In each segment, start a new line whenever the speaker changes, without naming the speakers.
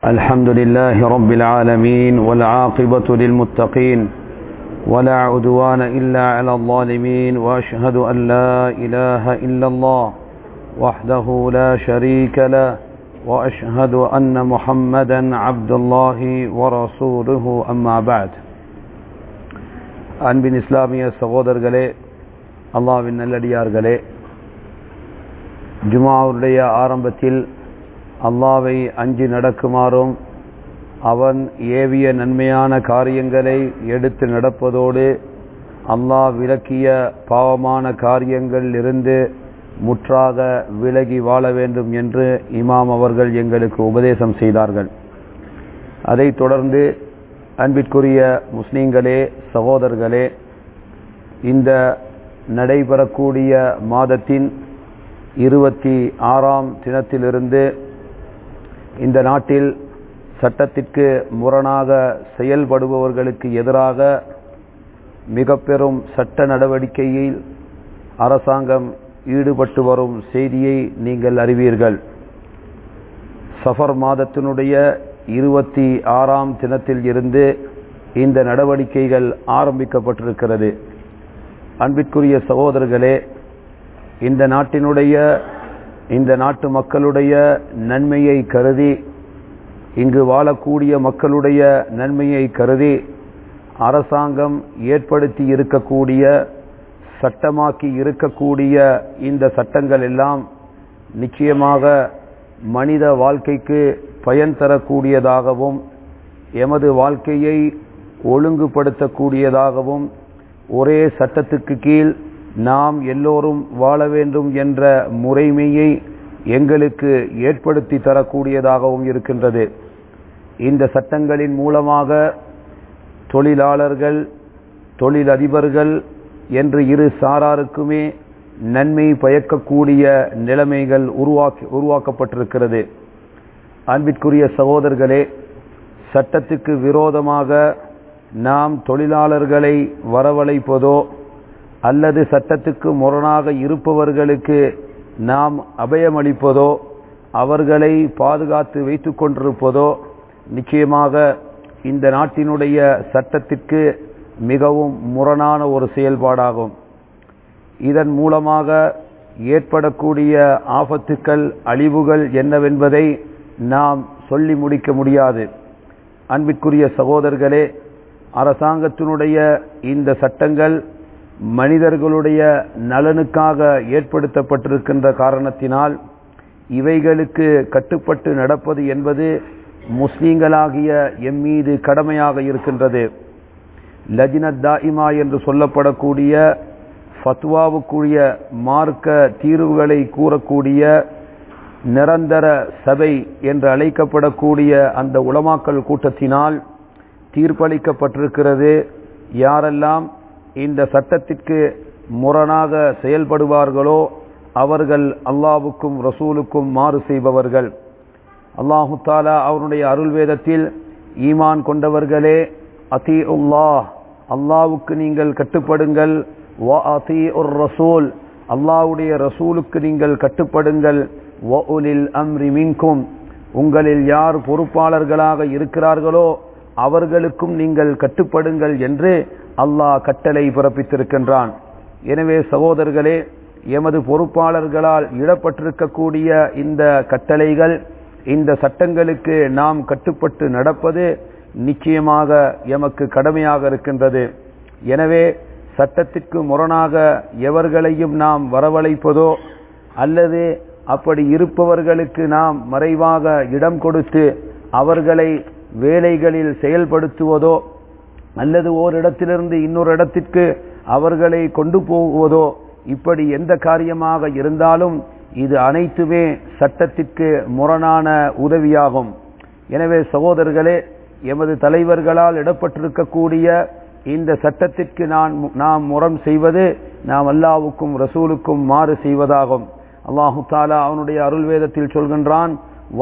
الحمد لله رب العالمين والعاقبة للمتقين ولا عدوان إلا على الظالمين وأشهد أن لا إله إلا الله وحده لا شريك له وأشهد أن محمدا عبد الله ورسوله أما بعد அன்பின் இஸ்லாமிய சகோதரர்களே அல்லாவின் நல்லடியார்களே ஜுமாவுடைய ஆரம்பத்தில் அல்லாவை அஞ்சி நடக்குமாறும் அவன் ஏவிய நன்மையான காரியங்களை எடுத்து நடப்பதோடு அல்லாஹ் விலக்கிய பாவமான காரியங்கள் இருந்து முற்றாக விலகி வாழ வேண்டும் என்று இமாம் அவர்கள் எங்களுக்கு உபதேசம் செய்தார்கள் அதைத் தொடர்ந்து அன்பிற்குரிய முஸ்லீம்களே சகோதரர்களே இந்த நடைபெறக்கூடிய மாதத்தின் இருபத்தி ஆறாம் தினத்திலிருந்து இந்த நாட்டில் சட்டத்திற்கு முரணாக செயல்படுபவர்களுக்கு எதிராக மிக பெரும் சட்ட நடவடிக்கையில் அரசாங்கம் ஈடுபட்டு வரும் செய்தியை நீங்கள் அறிவீர்கள் சஃபர் மாதத்தினுடைய இருபத்தி ஆறாம் தினத்தில் இருந்து இந்த நடவடிக்கைகள் ஆரம்பிக்கப்பட்டிருக்கிறது அன்பிற்குரிய சகோதரர்களே இந்த நாட்டினுடைய இந்த நாட்டு மக்களுடைய நன்மையை கருதி இங்கு வாழக்கூடிய மக்களுடைய நன்மையை கருதி அரசாங்கம் ஏற்படுத்தி இருக்கக்கூடிய சட்டமாக்கி இருக்கக்கூடிய இந்த சட்டங்கள் எல்லாம் நிச்சயமாக மனித வாழ்க்கைக்கு பயன் தரக்கூடியதாகவும் எமது வாழ்க்கையை ஒழுங்குபடுத்தக்கூடியதாகவும் ஒரே சட்டத்துக்கு கீழ் நாம் எல்லோரும் வாழ வேண்டும் என்ற முறைமையை எங்களுக்கு ஏற்படுத்தி தரக்கூடியதாகவும் இருக்கின்றது இந்த சட்டங்களின் மூலமாக தொழிலாளர்கள் தொழிலதிபர்கள் என்று இரு சாராருக்குமே நன்மை பயக்கக்கூடிய நிலைமைகள் உருவாக்கி உருவாக்கப்பட்டிருக்கிறது அன்பிற்குரிய சகோதரர்களே சட்டத்துக்கு விரோதமாக நாம் தொழிலாளர்களை வரவழைப்பதோ அல்லது சட்டத்துக்கு முரணாக இருப்பவர்களுக்கு நாம் அபயமளிப்பதோ அவர்களை பாதுகாத்து வைத்து கொண்டிருப்பதோ நிச்சயமாக இந்த நாட்டினுடைய சட்டத்திற்கு மிகவும் முரணான ஒரு செயல்பாடாகும் இதன் மூலமாக ஏற்படக்கூடிய ஆபத்துக்கள் அழிவுகள் என்னவென்பதை நாம் சொல்லி முடிக்க முடியாது அன்பிற்குரிய சகோதரர்களே அரசாங்கத்தினுடைய இந்த சட்டங்கள் மனிதர்களுடைய நலனுக்காக ஏற்படுத்தப்பட்டிருக்கின்ற காரணத்தினால் இவைகளுக்கு கட்டுப்பட்டு நடப்பது என்பது முஸ்லீம்களாகிய எம் மீது கடமையாக இருக்கின்றது லஜினத் தாயிமா என்று சொல்லப்படக்கூடிய ஃபத்வாவுக்குரிய மார்க்க தீர்வுகளை கூறக்கூடிய நிரந்தர சபை என்று அழைக்கப்படக்கூடிய அந்த உளமாக்கல் கூட்டத்தினால் தீர்ப்பளிக்கப்பட்டிருக்கிறது யாரெல்லாம் இந்த சட்டத்திற்கு முரணாக செயல்படுவார்களோ அவர்கள் அல்லாவுக்கும் ரசூலுக்கும் மாறு செய்பவர்கள் அல்லாஹு தாலா அவனுடைய அருள் வேதத்தில் ஈமான் கொண்டவர்களே அதி உல்லாஹ் அல்லாவுக்கு நீங்கள் கட்டுப்படுங்கள் வ அதி உர் ரசூல் அல்லாவுடைய ரசூலுக்கு நீங்கள் கட்டுப்படுங்கள் வ உலில் அம்ரி மின்கும் உங்களில் யார் பொறுப்பாளர்களாக இருக்கிறார்களோ அவர்களுக்கும் நீங்கள் கட்டுப்படுங்கள் என்று அல்லாஹ் கட்டளை பிறப்பித்திருக்கின்றான் எனவே சகோதரர்களே எமது பொறுப்பாளர்களால் இடப்பட்டிருக்கக்கூடிய இந்த கட்டளைகள் இந்த சட்டங்களுக்கு நாம் கட்டுப்பட்டு நடப்பது நிச்சயமாக எமக்கு கடமையாக இருக்கின்றது எனவே சட்டத்திற்கு முரணாக எவர்களையும் நாம் வரவழைப்பதோ அல்லது அப்படி இருப்பவர்களுக்கு நாம் மறைவாக இடம் கொடுத்து அவர்களை வேலைகளில் செயல்படுத்துவதோ அல்லது ஓரிடத்திலிருந்து இன்னொரு இடத்திற்கு அவர்களை கொண்டு போவதோ இப்படி எந்த காரியமாக இருந்தாலும் இது அனைத்துமே சட்டத்திற்கு முரணான உதவியாகும் எனவே சகோதரர்களே எமது தலைவர்களால் இடப்பட்டிருக்கக்கூடிய இந்த சட்டத்திற்கு நான் நாம் முறம் செய்வது நாம் அல்லாவுக்கும் ரசூலுக்கும் மாறு செய்வதாகும் அல்லாஹு தாலா அவனுடைய அருள் வேதத்தில் சொல்கின்றான்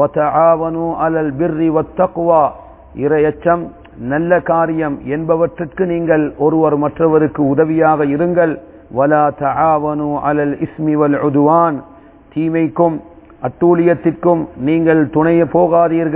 அலல் பிர்ரி வத்தக்குவா இரையச்சம் நல்ல காரியம் என்பவற்றிற்கு நீங்கள் ஒருவர் மற்றவருக்கு உதவியாக இருங்கள் வலா தஆவனு அலல் இஸ்மி வல் உதுவான் தீமைக்கும் அட்டூழியத்திற்கும் நீங்கள் துணைய போகாதீர்கள்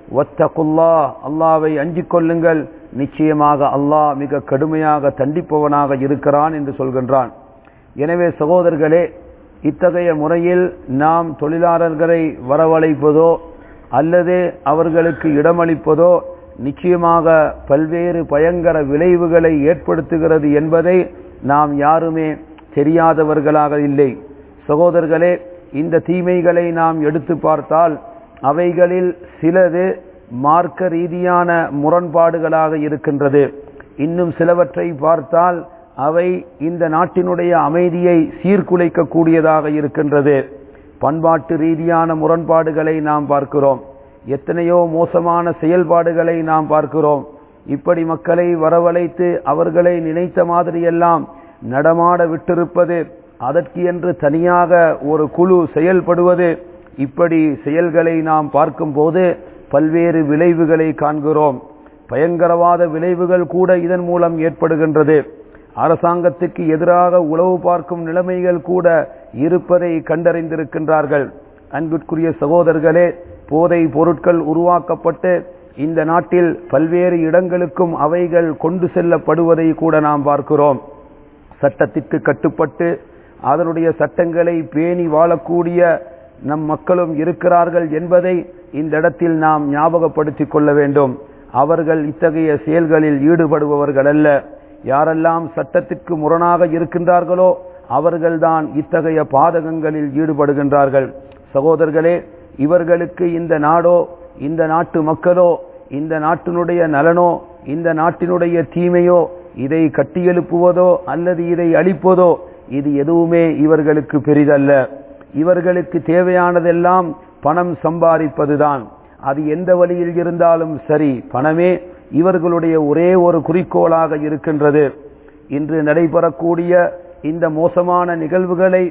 வத்தகுல்லா அல்லாவை அஞ்சிக் கொள்ளுங்கள் நிச்சயமாக அல்லாஹ் மிக கடுமையாக தண்டிப்பவனாக இருக்கிறான் என்று சொல்கின்றான் எனவே சகோதரர்களே இத்தகைய முறையில் நாம் தொழிலாளர்களை வரவழைப்பதோ அல்லது அவர்களுக்கு இடமளிப்பதோ நிச்சயமாக பல்வேறு பயங்கர விளைவுகளை ஏற்படுத்துகிறது என்பதை நாம் யாருமே தெரியாதவர்களாக இல்லை சகோதரர்களே இந்த தீமைகளை நாம் எடுத்து பார்த்தால் அவைகளில் சிலது மார்க்க ரீதியான முரண்பாடுகளாக இருக்கின்றது இன்னும் சிலவற்றை பார்த்தால் அவை இந்த நாட்டினுடைய அமைதியை சீர்குலைக்கக்கூடியதாக இருக்கின்றது பண்பாட்டு ரீதியான முரண்பாடுகளை நாம் பார்க்கிறோம் எத்தனையோ மோசமான செயல்பாடுகளை நாம் பார்க்கிறோம் இப்படி மக்களை வரவழைத்து அவர்களை நினைத்த மாதிரியெல்லாம் நடமாட விட்டிருப்பது அதற்கு என்று தனியாக ஒரு குழு செயல்படுவது இப்படி செயல்களை நாம் பார்க்கும்போது பல்வேறு விளைவுகளை காண்கிறோம் பயங்கரவாத விளைவுகள் கூட இதன் மூலம் ஏற்படுகின்றது அரசாங்கத்துக்கு எதிராக உளவு பார்க்கும் நிலைமைகள் கூட இருப்பதை கண்டறிந்திருக்கின்றார்கள் அன்பிற்குரிய சகோதரர்களே போதை பொருட்கள் உருவாக்கப்பட்டு இந்த நாட்டில் பல்வேறு இடங்களுக்கும் அவைகள் கொண்டு செல்லப்படுவதை கூட நாம் பார்க்கிறோம் சட்டத்திற்கு கட்டுப்பட்டு அதனுடைய சட்டங்களை பேணி வாழக்கூடிய நம் மக்களும் இருக்கிறார்கள் என்பதை இந்த இடத்தில் நாம் ஞாபகப்படுத்திக் கொள்ள வேண்டும் அவர்கள் இத்தகைய செயல்களில் ஈடுபடுபவர்கள் அல்ல யாரெல்லாம் சட்டத்திற்கு முரணாக இருக்கின்றார்களோ அவர்கள்தான் இத்தகைய பாதகங்களில் ஈடுபடுகின்றார்கள் சகோதரர்களே இவர்களுக்கு இந்த நாடோ இந்த நாட்டு மக்களோ இந்த நாட்டினுடைய நலனோ இந்த நாட்டினுடைய தீமையோ இதை கட்டியெழுப்புவதோ அல்லது இதை அழிப்பதோ இது எதுவுமே இவர்களுக்கு பெரிதல்ல இவர்களுக்கு தேவையானதெல்லாம் பணம் சம்பாதிப்பதுதான் அது எந்த வழியில் இருந்தாலும் சரி பணமே இவர்களுடைய ஒரே ஒரு குறிக்கோளாக இருக்கின்றது இன்று நடைபெறக்கூடிய இந்த மோசமான நிகழ்வுகளை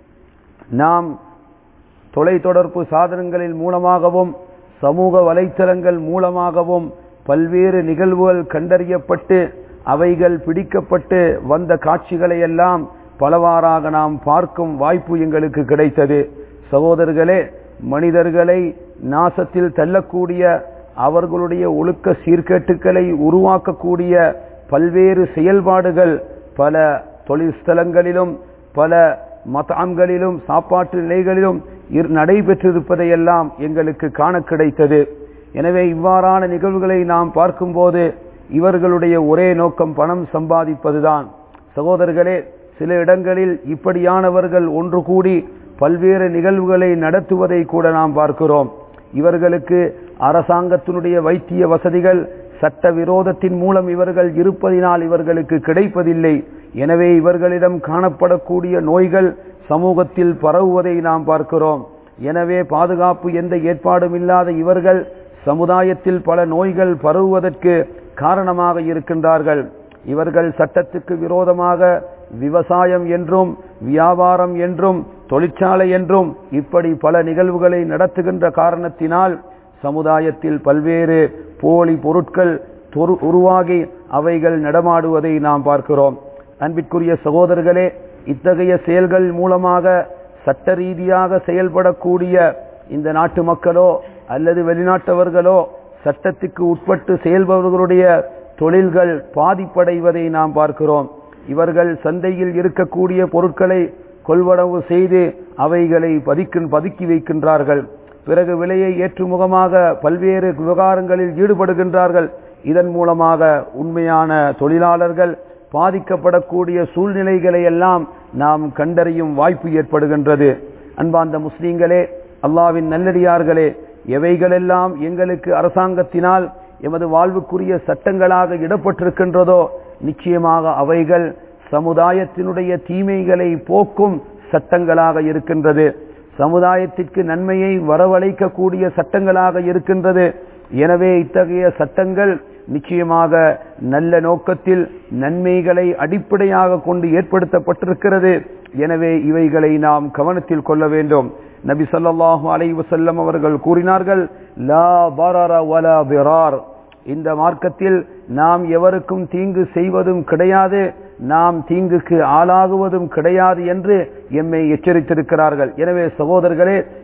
நாம் தொலைத்தொடர்பு சாதனங்களின் மூலமாகவும் சமூக வலைத்தளங்கள் மூலமாகவும் பல்வேறு நிகழ்வுகள் கண்டறியப்பட்டு அவைகள் பிடிக்கப்பட்டு வந்த காட்சிகளை எல்லாம் பலவாறாக நாம் பார்க்கும் வாய்ப்பு எங்களுக்கு கிடைத்தது சகோதரர்களே மனிதர்களை நாசத்தில் தள்ளக்கூடிய அவர்களுடைய ஒழுக்க சீர்கேட்டுக்களை உருவாக்கக்கூடிய பல்வேறு செயல்பாடுகள் பல தொழில் ஸ்தலங்களிலும் பல மதான்களிலும் சாப்பாட்டு நிலைகளிலும் நடைபெற்றிருப்பதையெல்லாம் எங்களுக்கு காண கிடைத்தது எனவே இவ்வாறான நிகழ்வுகளை நாம் பார்க்கும்போது இவர்களுடைய ஒரே நோக்கம் பணம் சம்பாதிப்பதுதான் சகோதரர்களே சில இடங்களில் இப்படியானவர்கள் ஒன்று கூடி பல்வேறு நிகழ்வுகளை நடத்துவதை கூட நாம் பார்க்கிறோம் இவர்களுக்கு அரசாங்கத்தினுடைய வைத்திய வசதிகள் சட்ட விரோதத்தின் மூலம் இவர்கள் இருப்பதினால் இவர்களுக்கு கிடைப்பதில்லை எனவே இவர்களிடம் காணப்படக்கூடிய நோய்கள் சமூகத்தில் பரவுவதை நாம் பார்க்கிறோம் எனவே பாதுகாப்பு எந்த ஏற்பாடும் இல்லாத இவர்கள் சமுதாயத்தில் பல நோய்கள் பரவுவதற்கு காரணமாக இருக்கின்றார்கள் இவர்கள் சட்டத்துக்கு விரோதமாக விவசாயம் என்றும் வியாபாரம் என்றும் தொழிற்சாலை என்றும் இப்படி பல நிகழ்வுகளை நடத்துகின்ற காரணத்தினால் சமுதாயத்தில் பல்வேறு போலி பொருட்கள் உருவாகி அவைகள் நடமாடுவதை நாம் பார்க்கிறோம் அன்பிற்குரிய சகோதரர்களே இத்தகைய செயல்கள் மூலமாக சட்ட ரீதியாக செயல்படக்கூடிய இந்த நாட்டு மக்களோ அல்லது வெளிநாட்டவர்களோ சட்டத்துக்கு உட்பட்டு செயல்பவர்களுடைய தொழில்கள் பாதிப்படைவதை நாம் பார்க்கிறோம் இவர்கள் சந்தையில் இருக்கக்கூடிய பொருட்களை கொள்வனவு செய்து அவைகளை பதிக்கு பதுக்கி வைக்கின்றார்கள் பிறகு விலையை ஏற்றுமுகமாக பல்வேறு விவகாரங்களில் ஈடுபடுகின்றார்கள் இதன் மூலமாக உண்மையான தொழிலாளர்கள் பாதிக்கப்படக்கூடிய சூழ்நிலைகளை எல்லாம் நாம் கண்டறியும் வாய்ப்பு ஏற்படுகின்றது அன்பாந்த முஸ்லீம்களே அல்லாவின் நல்லடியார்களே எவைகளெல்லாம் எங்களுக்கு அரசாங்கத்தினால் எமது வாழ்வுக்குரிய சட்டங்களாக இடப்பட்டிருக்கின்றதோ நிச்சயமாக அவைகள் சமுதாயத்தினுடைய தீமைகளை போக்கும் சட்டங்களாக இருக்கின்றது சமுதாயத்திற்கு நன்மையை வரவழைக்கக்கூடிய சட்டங்களாக இருக்கின்றது எனவே இத்தகைய சட்டங்கள் நிச்சயமாக நல்ல நோக்கத்தில் நன்மைகளை அடிப்படையாக கொண்டு ஏற்படுத்தப்பட்டிருக்கிறது எனவே இவைகளை நாம் கவனத்தில் கொள்ள வேண்டும் நபி ஸல்லல்லாஹு அலைஹி வஸல்லம் அவர்கள் கூறினார்கள் லா பரர வலா பிரார் இந்த மார்க்கத்தில் நாம் எவருக்கும் தீங்கு செய்வதும் கிடையாது நாம் தீங்குக்கு ஆளாகுவதும் கிடையாது என்று எம்மை எச்சரித்திருக்கிறார்கள் எனவே சகோதரர்களே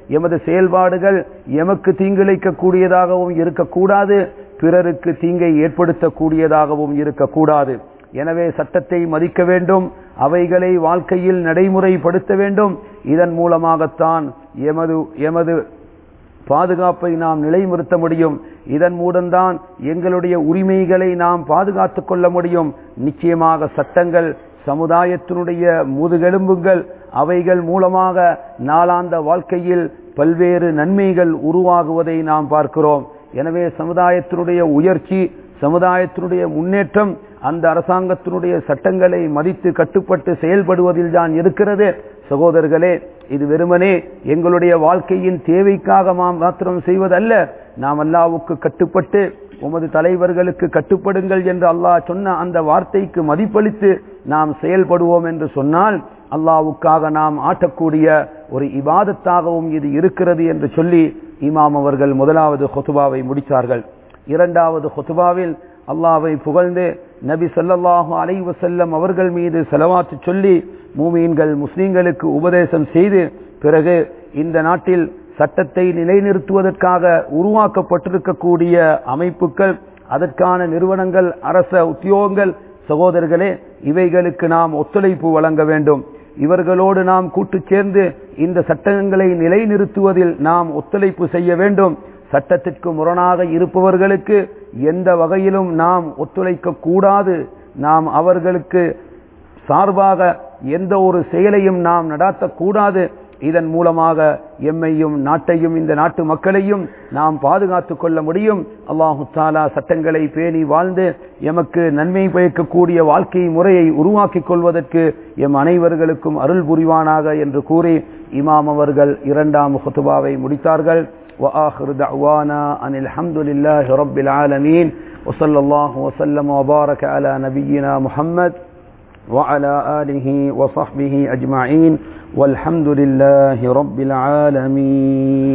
எமது செயல்பாடுகள் எமக்கு தீங்கிழைக்க கூடியதாகவும் இருக்கக்கூடாது பிறருக்கு தீங்கை ஏற்படுத்தக்கூடியதாகவும் இருக்கக்கூடாது எனவே சட்டத்தை மதிக்க வேண்டும் அவைகளை வாழ்க்கையில் நடைமுறைப்படுத்த வேண்டும் இதன் மூலமாகத்தான் எமது எமது பாதுகாப்பை நாம் நிலைநிறுத்த முடியும் இதன் மூலம்தான் எங்களுடைய உரிமைகளை நாம் பாதுகாத்துக் கொள்ள முடியும் நிச்சயமாக சட்டங்கள் சமுதாயத்தினுடைய முதுகெலும்புகள் அவைகள் மூலமாக நாளாந்த வாழ்க்கையில் பல்வேறு நன்மைகள் உருவாகுவதை நாம் பார்க்கிறோம் எனவே சமுதாயத்தினுடைய உயர்ச்சி சமுதாயத்தினுடைய முன்னேற்றம் அந்த அரசாங்கத்தினுடைய சட்டங்களை மதித்து கட்டுப்பட்டு செயல்படுவதில் தான் இருக்கிறது சகோதரர்களே இது வெறுமனே எங்களுடைய வாழ்க்கையின் தேவைக்காக நாம் மாத்திரம் செய்வதல்ல நாம் அல்லாவுக்கு கட்டுப்பட்டு உமது தலைவர்களுக்கு கட்டுப்படுங்கள் என்று அல்லாஹ் சொன்ன அந்த வார்த்தைக்கு மதிப்பளித்து நாம் செயல்படுவோம் என்று சொன்னால் அல்லாவுக்காக நாம் ஆட்டக்கூடிய ஒரு இபாதத்தாகவும் இது இருக்கிறது என்று சொல்லி இமாம் அவர்கள் முதலாவது ஹொத்துபாவை முடித்தார்கள் இரண்டாவது ஹொத்துபாவில் அல்லாவை புகழ்ந்து நபி சொல்லல்லாஹு அலைவ செல்லம் அவர்கள் மீது செலவாத்து சொல்லி மூமீன்கள் முஸ்லீம்களுக்கு உபதேசம் செய்து பிறகு இந்த நாட்டில் சட்டத்தை நிலைநிறுத்துவதற்காக உருவாக்கப்பட்டிருக்கக்கூடிய அமைப்புகள் அதற்கான நிறுவனங்கள் அரச உத்தியோகங்கள் சகோதரர்களே இவைகளுக்கு நாம் ஒத்துழைப்பு வழங்க வேண்டும் இவர்களோடு நாம் கூட்டு சேர்ந்து இந்த சட்டங்களை நிலைநிறுத்துவதில் நாம் ஒத்துழைப்பு செய்ய வேண்டும் சட்டத்திற்கு முரணாக இருப்பவர்களுக்கு எந்த வகையிலும் நாம் ஒத்துழைக்க கூடாது நாம் அவர்களுக்கு சார்பாக எந்த ஒரு செயலையும் நாம் நடாத்தக்கூடாது இதன் மூலமாக எம்மையும் நாட்டையும் இந்த நாட்டு மக்களையும் நாம் பாதுகாத்துக் கொள்ள முடியும் அல்லாஹு தாலா சட்டங்களை பேணி வாழ்ந்து எமக்கு நன்மை பயக்கக்கூடிய வாழ்க்கை முறையை உருவாக்கிக் கொள்வதற்கு எம் அனைவர்களுக்கும் அருள் புரிவானாக என்று கூறி இமாம் அவர்கள் இரண்டாம் ஹுத்துபாவை முடித்தார்கள் وآخر دعوانا أن الحمد لله رب العالمين وصلى الله وسلم وبارك على نبينا محمد وعلى آله وصحبه أجمعين والحمد لله رب العالمين